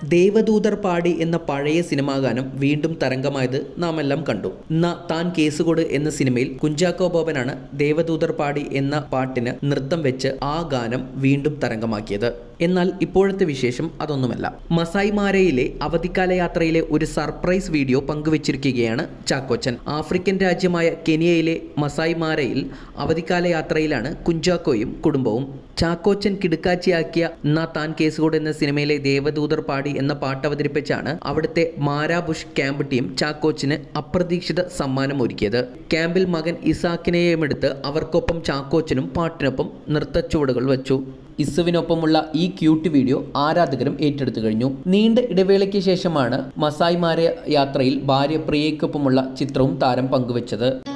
ദേവദൂതർ പാടി എന്ന പഴയ സിനിമാ ഗാനം വീണ്ടും തരംഗമായത് നാം എല്ലാം കണ്ടു ന താൻ കേസുകൊട് എന്ന സിനിമയിൽ കുഞ്ചാക്കോ ബോബനാണ് ദേവദൂതർ പാടി എന്ന പാട്ടിന് നൃത്തം വെച്ച് ആ ഗാനം വീണ്ടും തരംഗമാക്കിയത് എന്നാൽ ഇപ്പോഴത്തെ വിശേഷം അതൊന്നുമല്ല മസായി മാരയിലെ അവധിക്കാല യാത്രയിലെ ഒരു സർപ്രൈസ് വീഡിയോ പങ്കുവച്ചിരിക്കുകയാണ് ചാക്കോച്ചൻ ആഫ്രിക്കൻ രാജ്യമായ കെനിയയിലെ മസായി മാരയിൽ അവധിക്കാല യാത്രയിലാണ് കുഞ്ചാക്കോയും കുടുംബവും ചാക്കോച്ചൻ കിടുക്കാച്ചിയാക്കിയ ന താൻ കേസുകൂട് എന്ന സിനിമയിലെ ദേവദൂതർ പാടി എന്ന പാട്ട് അവതരിപ്പിച്ചാണ് അവിടുത്തെ മാരാബുഷ് ക്യാമ്പ് ടീം ചാക്കോച്ചിന് അപ്രതീക്ഷിത സമ്മാനം ഒരുക്കിയത് ക്യാമ്പിൽ മകൻ ഇസാക്കിനെയും എടുത്ത് അവർക്കൊപ്പം ചാക്കോച്ചനും പാട്ടിനൊപ്പം നൃത്തച്ചുവടുകൾ വച്ചു ഇസുവിനൊപ്പമുള്ള ഈ ക്യൂട്ട് വീഡിയോ ആരാധകരും ഏറ്റെടുത്തു കഴിഞ്ഞു നീണ്ട ഇടവേളയ്ക്ക് ശേഷമാണ് മസായിമാരെ യാത്രയിൽ ഭാര്യ പ്രിയയ്ക്കൊപ്പമുള്ള ചിത്രവും താരം പങ്കുവച്ചത്